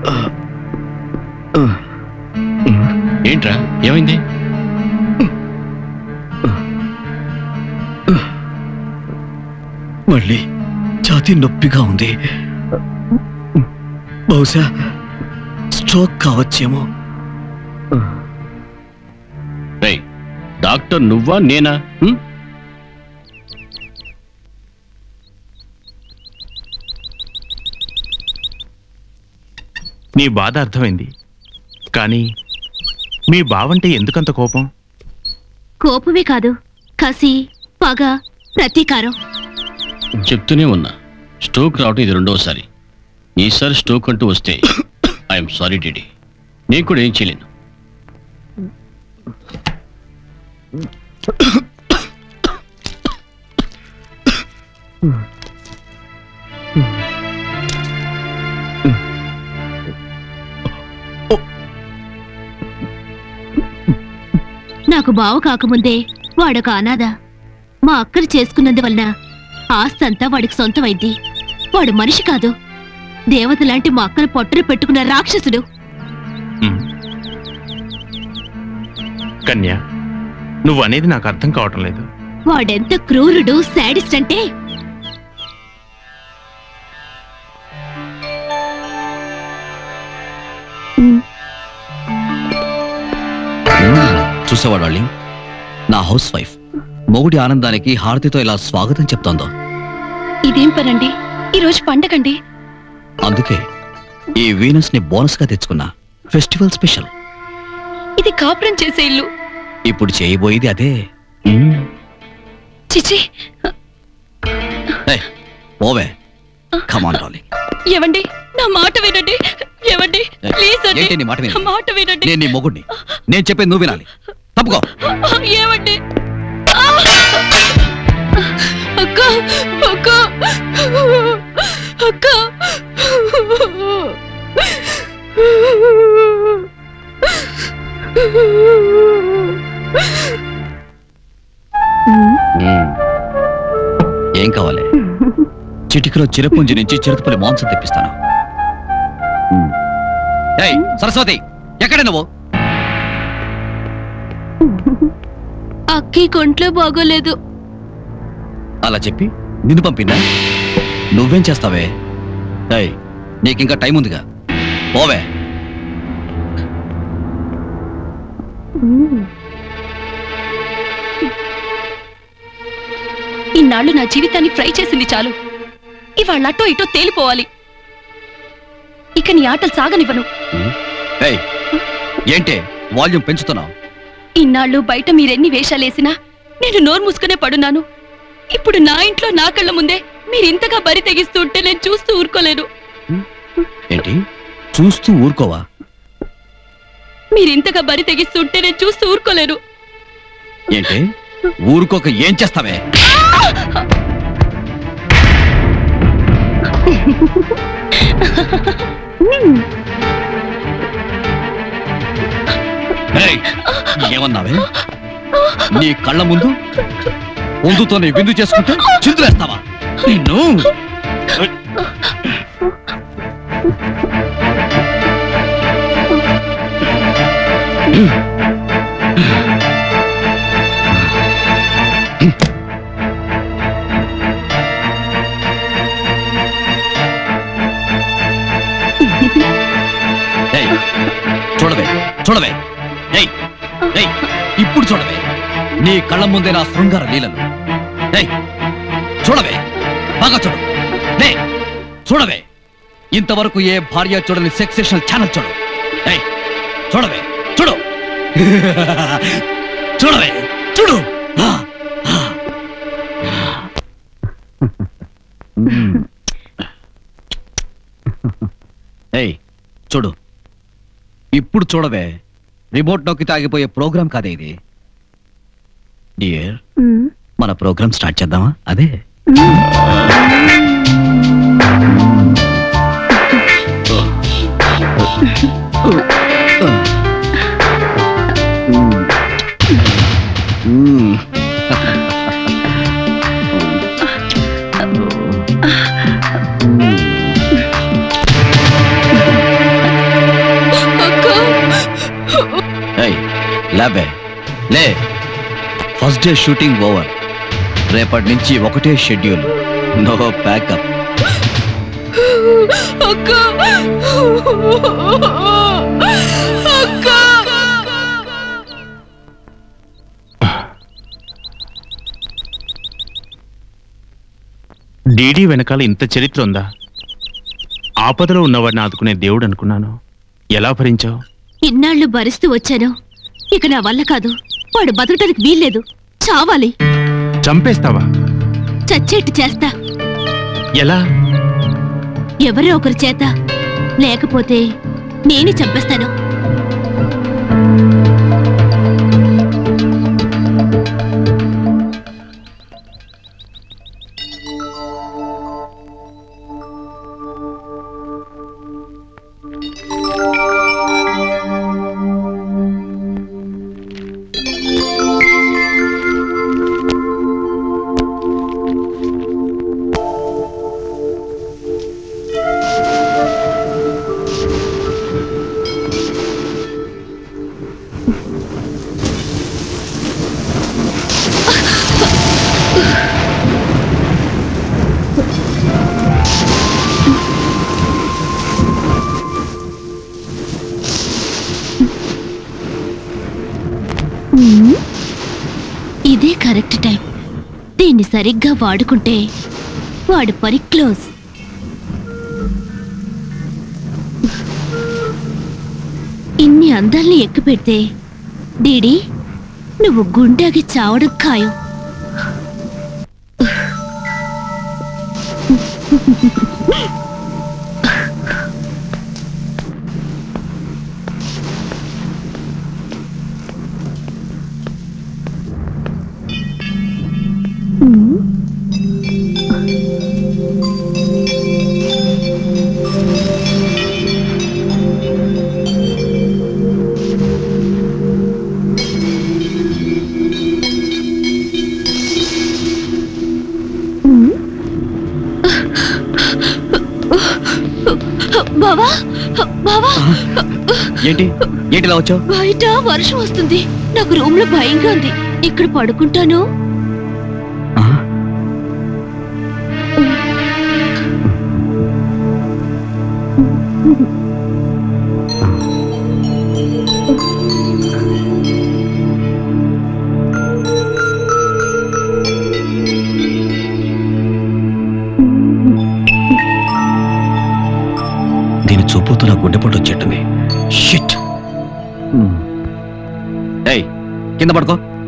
ఏంట్రా ఏమైంది మళ్ళీ ఛాతీ నొప్పిగా ఉంది బహుశా స్ట్రోక్ కావచ్చేమో రేయ్ డాక్టర్ నువ్వా నేనా ఉం? నీ బాధ అర్థమైంది కానీ మీ బావంటే ఎందుకంత కోపం కోపమే కాదు కసి పగ ప్రతీకారం చెప్తూనే ఉన్నా స్ట్రోక్ రావటం ఇది రెండోసారి ఈసారి స్ట్రోక్ అంటూ వస్తే ఐఎమ్ సారీ డిడి నేను కూడా ఏం చేయలేను నాకు బావ కాకముందే వాడొక అనాథ మా అక్కను చేసుకున్నందువలన ఆస్తంతా వాడికి సొంతమైంది వాడు మనిషి కాదు దేవత లాంటి మా అక్కను పొట్టలు పెట్టుకున్న రాక్షసుడు ఉమ్. కన్య నువ్వు అనేది నాకు అర్థం కావటం లేదు వాడెంత క్రూరుడు శాడిస్ట్ అంటే చూసావా డార్లింగ్ నా హౌస్ వైఫ్ మొగుడి ఆనందానికి హారతితో ఇలా స్వాగతం చెప్తోందో ఇదేం పనండి ఈరోజు పండగండి అందుకే ఈ వీనస్ ని బోనస్ గా తెచ్చుకున్నా ఫెస్టివల్ స్పెషల్ ఇది కాపురం చేసే ఇల్లు ఇప్పుడు చేయబోయేది అదే చిచి ఏయ్, పోవే కమాన్ డార్లింగ్ ఏవండి నా మాట వినండి ఏవండి ఏయ్, ప్లీజ్ అండి ఏంటి నీ మాట వినేది? నా మాట వినండి నేను నీ మొగుడిని నేను చెప్పేది నువ్వు వినాలి తప్పుకో ఏవండి ఆ! అక్క అక్క అక్క ఏం కావాలి చిటికలో చిరపుంజి నుంచి చిరుతపల్లి మాంసం తెప్పిస్తాను ఏయ్ సరస్వతి ఎక్కడ నువ్వు అక్కి కొంట్లో బాగోలేదు అలా చెప్పి నిన్ను పంపిందా నువ్వేం చేస్తావే ఏయ్ నీకింకా టైం ఉందిగా పోవే ఇన్నాళ్ళు నా జీవితాన్ని ఫ్రై చేసింది చాలు ఇవాళ అటో ఇటో తేలిపోవాలి ఇక నీ ఆటలు సాగనివ్వను ఏయ్ ఏంటే వాల్యూమ్ పెంచుతున్నావు ఇన్నాళ్ళు బయట మీరెన్ని వేషాలేసినా నేను నోరు మూసుకునే పడున్నాను ఇప్పుడు నా ఇంట్లో నా కళ్ళ ముందే మీరింతగా బరి తెగిస్తూ ఉంటే నేను చూస్తూ ఊరుకోలేను ఏంటి చూస్తూ ఊరుకోవా మీరింతగా బరి తెగిస్తూ ఉంటే నేను చూస్తూ ఊరుకోలేను ఏంటి ఊరుకోక ఏం చేస్తావే ఏయ్, ఏమన్నావే నీ కళ్ళ ముందు పొందుతో నీ విందు చేసుకుంటే చిందులేస్తావా నిన్ను ఏయ్, చూడవే చూడవే ఏయ్ ఏయ్ ఇప్పుడు చూడవే నీ కళ్ళ ముందే నా శృంగార లీలలు ఏయ్ చూడవే బాగా చూడు లే చూడవే ఇంతవరకు ఏ భార్య చూడని సెక్సేషనల్ ఛానల్ చూడు ఏయ్ చూడవే చూడు చూడవే చూడు ఆ, ఆ. మ్మ్. ఏయ్ చూడు ఇప్పుడు చూడవే రిమోట్ నొక్కి తాగిపోయే ప్రోగ్రాం కాదే ఇది డియర్ మన ప్రోగ్రామ్ స్టార్ట్ చేద్దామా అదే లేబే లే ఫస్ట్ డే షూటింగ్ ఓవర్ రేపటి నుంచి ఒకటే షెడ్యూల్ నో ప్యాకప్ అక్క అక్క డీడీ వెనకాల ఇంత చరిత్ర ఉందా ఆపదలో ఉన్నవాడిని ఆదుకునే దేవుడు అనుకున్నాను ఎలా భరించావు ఇన్నాళ్ళు భరిస్తూ వచ్చాను ఇక నా వల్ల కాదు వాడు బతకటానికి వీల్లేదు చావాలి చంపేస్తావా చచ్చేట్టు చేస్తా ఎలా ఎవరో ఒకరి చేత లేకపోతే నేనే చంపేస్తాను ఉమ్, ఇదే కరెక్ట్ టైం దీన్ని సరిగ్గా వాడుకుంటే వాడు పని క్లోజ్ ఇన్ని అందాల్ని ఎక్కుపెడితే డీడీ నువ్వు గుండెకి చావడం ఖాయం బావా బావా ఏంటి ఏంటి ఇలా వచ్చావు బయట వర్షం వస్తుంది నాకు రూమ్ లో భయంగా ఉంది ఇక్కడ పడుకుంటాను దీని చూపుతో నా గుండెపోటు వచ్చేట్టుంది షిట్ ఏయ్ కింద పడుకో